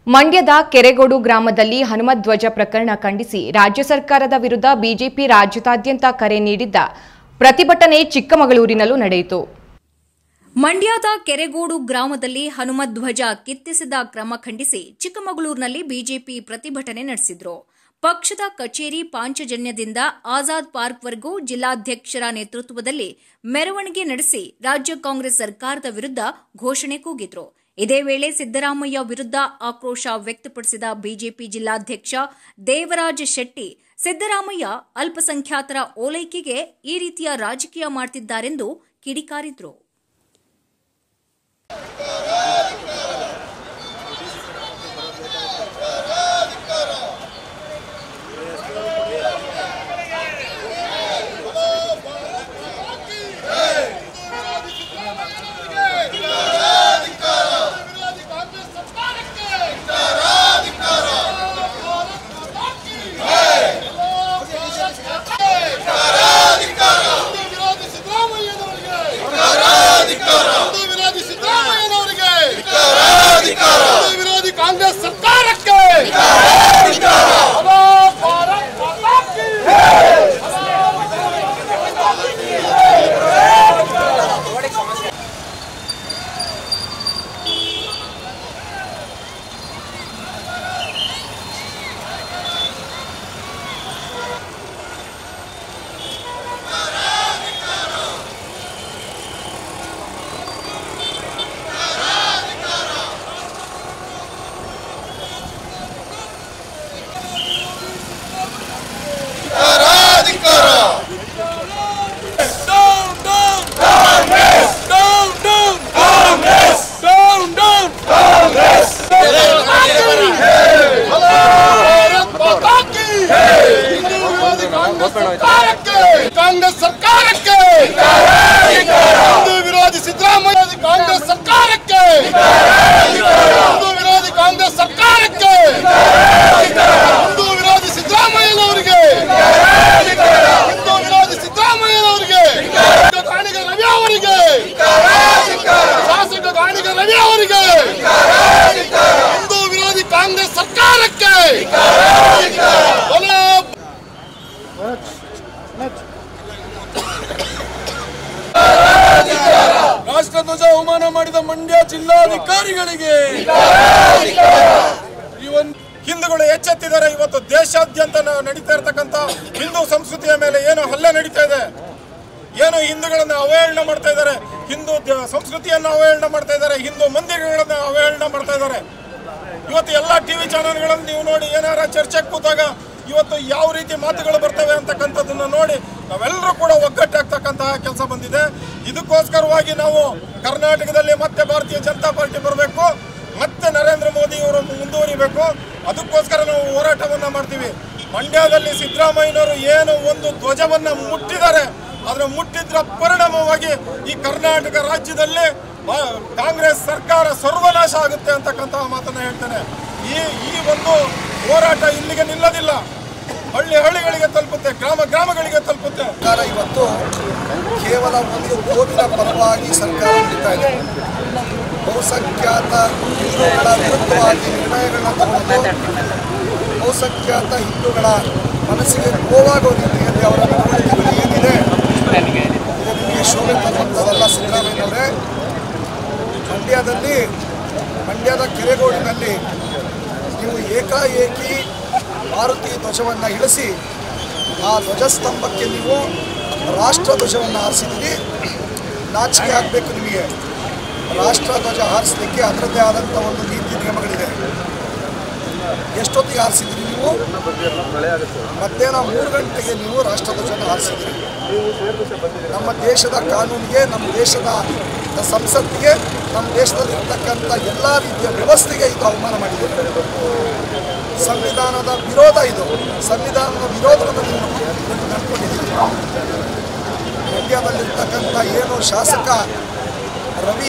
ಮಂಡ್ಯದ ಕೆರೆಗೋಡು ಗ್ರಾಮದಲ್ಲಿ ಹನುಮಧ್ವಜ ಪ್ರಕರಣ ಖಂಡಿಸಿ ರಾಜ್ಯ ಸರ್ಕಾರದ ವಿರುದ್ಧ ಬಿಜೆಪಿ ರಾಜ್ಯದಾದ್ಯಂತ ಕರೆ ನೀಡಿದ್ದ ಪ್ರತಿಭಟನೆ ಚಿಕ್ಕಮಗಳೂರಿನಲ್ಲೂ ನಡೆಯಿತು ಮಂಡ್ಯದ ಕೆರೆಗೋಡು ಗ್ರಾಮದಲ್ಲಿ ಹನುಮಧ್ವಜ ಕಿತ್ತಿಸಿದ ಕ್ರಮ ಖಂಡಿಸಿ ಚಿಕ್ಕಮಗಳೂರಿನಲ್ಲಿ ಬಿಜೆಪಿ ಪ್ರತಿಭಟನೆ ನಡೆಸಿದ್ರು ಪಕ್ಷದ ಕಚೇರಿ ಪಾಂಚಜನ್ಯದಿಂದ ಆಜಾದ್ ಪಾರ್ಕ್ವರೆಗೂ ಜಿಲ್ಲಾಧ್ಯಕ್ಷರ ನೇತೃತ್ವದಲ್ಲಿ ಮೆರವಣಿಗೆ ನಡೆಸಿ ರಾಜ್ಯ ಕಾಂಗ್ರೆಸ್ ಸರ್ಕಾರದ ವಿರುದ್ಧ ಘೋಷಣೆ ಕೂಗಿದ್ರು ಇದೇ ವೇಳೆ ಸಿದ್ದರಾಮಯ್ಯ ವಿರುದ್ಧ ಆಕ್ರೋಶ ವ್ಯಕ್ತಪಡಿಸಿದ ಬಿಜೆಪಿ ಜಿಲ್ಲಾಧ್ಯಕ್ಷ ದೇವರಾಜ ಶೆಟ್ಟಿ ಸಿದ್ದರಾಮಯ್ಯ ಅಲ್ಪಸಂಖ್ಯಾತರ ಓಲೈಕೆಗೆ ಈ ರೀತಿಯ ರಾಜಕೀಯ ಮಾಡ್ತಿದ್ದಾರೆಂದು ಕಿಡಿಕಾರಿದ್ರು ವಿರೋಧಿ ಸಿದ್ದರಾಮಯ್ಯನವರಿಗೆ ಹಿಂದೂ ವಿರೋಧಿ ಸಿದ್ದರಾಮಯ್ಯನವರಿಗೆ ಹಿಂದೂ ವಿರೋಧಿ ಕಾಂಗ್ರೆಸ್ ಸರ್ಕಾರಕ್ಕೆ ಹಲೋ ಭಾರತ್ ಮಾತಾ ಕೀ! Down, down! Congress! Down, down! Congress! Down, down! Congress! ಹಲೋ ಭಾರತ್ ಮಾತಾ ಕೀ! ಹಿಂದೂ ವಿರೋಧಿ ಕಾಂಗ್ರೆಸ್ ಸರ್ಕಾರಕ್ಕೆ ಕಾಂಗ್ರೆಸ್ ಸರ್ಕಾರಕ್ಕೆ ಹಿಂದೂ ವಿರೋಧಿ ಸಿದ್ದರಾಮಯ್ಯ ವಿರೋಧಿ ಕಾಂಗ್ರೆಸ್ ಸರ್ಕಾರಕ್ಕೆ ಹಿಂದೂ ವಿರೋಧಿ ಕಾಂಗ್ರೆಸ್ ಸರ್ಕಾರಕ್ಕೆ ಹಿಂದೂ ವಿರೋಧಿ ಸಿದ್ದರಾಮಯ್ಯನವರಿಗೆ ಹಿಂದೂ ವಿರೋಧಿ ಸಿದ್ದರಾಮಯ್ಯನವರಿಗೆ ಗಾಣಿಗ ರವಿ ಅವರಿಗೆ ಶಾಸಕ ಗಾಣಿಗ ರವಿ ಅವರಿಗೆ ಹಿಂದೂ ವಿರೋಧಿ ಕಾಂಗ್ರೆಸ್ ಸರ್ಕಾರಕ್ಕೆ ಬಲ ರಾಷ್ಟ್ರಧ್ವಜ ಅವಮಾನ ಮಾಡಿದ ಮಂಡ್ಯ ಜಿಲ್ಲಾಧಿಕಾರಿಗಳಿಗೆ ಇವನ್ ಹಿಂದೂಗಳು ಎಚ್ಚೆತ್ತಿದ್ದಾರೆ ಇವತ್ತು ದೇಶಾದ್ಯಂತ ನ- ನಡೀತಾ ಇರತಕ್ಕಂತ ಹಿಂದೂ ಸಂಸ್ಕೃತಿಯ ಮೇಲೆ ಏನು ಹಲ್ಲೆ ನಡೀತಾ ಇದೆ ಏನು ಹಿಂದೂಗಳನ್ನ ಅವಹೇಳನ ಮಾಡ್ತಾ ಇದ್ದಾರೆ ಹಿಂದೂ ದ- ಸಂಸ್ಕೃತಿಯನ್ನ ಅವಹೇಳನ ಮಾಡ್ತಾ ಇದ್ದಾರೆ ಹಿಂದೂ ಮಂದಿರಗಳನ್ನ ಅವಹೇಳನ ಮಾಡ್ತಾ ಇದ್ದಾರೆ ಇವತ್ತು ಎಲ್ಲ ಟಿವಿ ಚಾನೆಲ್ಗಳಲ್ಲಿ ನೀವು ನೋಡಿ ಏನಾರ ಚರ್ಚೆಗೆ ಕೂತಾಗ ಇವತ್ತು ಯಾವ ರೀತಿ ಮಾತುಗಳು ಬರ್ತವೆ ಅಂತಕ್ಕಂಥದ್ದನ್ನ ನೋಡಿ ನಾವೆಲ್ಲರೂ ಕೂಡ ಒಗ್ಗಟ್ಟಾಗ್ತಕ್ಕಂತಹ ಕೆಲಸ ಬಂದಿದೆ ಇದಕ್ಕೋಸ್ಕರವಾಗಿ ನಾವು ಕರ್ನಾಟಕದಲ್ಲಿ ಮತ್ತೆ ಭಾರತೀಯ ಜನತಾ ಪಾರ್ಟಿ ಬರಬೇಕು ಮತ್ತೆ ನರೇಂದ್ರ ಮೋದಿ ಅವರು ಮುಂದುವರಿಬೇಕು ಅದಕ್ಕೋಸ್ಕರ ನಾವು ಹೋರಾಟವನ್ನ ಮಾಡ್ತೀವಿ ಮಂಡ್ಯದಲ್ಲಿ ಸಿದ್ದರಾಮಯ್ಯನವರು ಏನು ಒಂದು ಧ್ವಜವನ್ನ ಮುಟ್ಟಿದ್ದಾರೆ ಅದರ ಮುಟ್ಟಿದ್ರ ಪರಿಣಾಮವಾಗಿ ಈ ಕರ್ನಾಟಕ ರಾಜ್ಯದಲ್ಲಿ ಆ, ಕಾಂಗ್ರೆಸ್ ಸರ್ಕಾರ ಸರ್ವನಾಶ ಆಗುತ್ತೆ ಅಂತಕ್ಕಂತಹ ಮಾತನ್ನ ಹೇಳ್ತೇನೆ ಈ ಈ ಒಂದು ಹೋರಾಟ ಇಲ್ಲಿಗೆ ನಿಲ್ಲದಿಲ್ಲ ಹಳ್ಳಿ ಹಳ್ಳಿಗಳಿಗೆ ತಲುಪುತ್ತೆ ಗ್ರಾಮ ಗ್ರಾಮಗಳಿಗೆ ತಲುಪುತ್ತೆ ಸರ್ಕಾರ ಇವತ್ತು ಕೇವಲ ಒಂದು ಕೋಮಿನ ಪರವಾಗಿ ಸರ್ಕಾರ ನಡೀತಾ ಇದೆ ಬಹುಸಂಖ್ಯಾತ ಹಿಂದೂಗಳ ವಿರುದ್ಧವಾಗಿ ನಿರ್ಣಯಗಳನ್ನ ತಗೊಂಡು ಬಹುಸಂಖ್ಯಾತ ಹಿಂದೂಗಳ ಮನಸ್ಸಿಗೆ ನೋವಾಗೋ ರೀತಿಯಲ್ಲಿ ಅವರ ನಡವಳಿಕೆಗಳು ಏನಿದೆ ಇದು ನಿಮಗೆ ಶೋಭೆ ತರುವಂಥದ್ದಲ್ಲ ಸಿದ್ದರಾಮಯ್ಯನವರೇ ಮಂಡ್ಯದಲ್ಲಿ ಮಂಡ್ಯದ ಕೆರೆಗೋಡಿನಲ್ಲಿ ನೀವು ಏಕಾಏಕಿ ಭಾರತೀಯ ಧ್ವಜವನ್ನು ಇಳಿಸಿ ಆ ಧ್ವಜಸ್ತಂಭಕ್ಕೆ ನೀವು ರಾಷ್ಟ್ರ ಧ್ವಜವನ್ನು ಹಾರಿಸಿದ್ದೀರಿ ನಾಚಿಕೆ ಆಗಬೇಕು ನಿಮಗೆ ರಾಷ್ಟ್ರ ಧ್ವಜ ಹಾರಿಸಲಿಕ್ಕೆ ಅದರದ್ದೇ ಆದಂಥ ಒಂದು ನೀತಿ ನಿಯಮಗಳಿದೆ ಎಷ್ಟೊತ್ತಿಗೆ ಹಾರಿಸಿದ್ರಿ ನೀವು ಮಧ್ಯಾಹ್ನ ಮೂರು ಗಂಟೆಗೆ ನೀವು ರಾಷ್ಟ್ರ ಧ್ವಜನ ಹಾರಿಸಿದ್ರಿ ನಮ್ಮ ದೇಶದ ಕಾನೂನಿಗೆ ನಮ್ಮ ದೇಶದ ಸಂಸತ್ತಿಗೆ ನಮ್ಮ ದೇಶದಲ್ಲಿರ್ತಕ್ಕಂಥ ಎಲ್ಲ ರೀತಿಯ ವ್ಯವಸ್ಥೆಗೆ ಇದು ಅವಮಾನ ಮಾಡಿದೆ ಸಂವಿಧಾನದ ವಿರೋಧ ಇದು ಸಂವಿಧಾನದ ವಿರೋಧವನ್ನು ನೀವು ನಡ್ಕೊಂಡಿದ್ದೀರಿ ಮಂಡ್ಯದಲ್ಲಿರ್ತಕ್ಕಂಥ ಏನು ಶಾಸಕ ರವಿ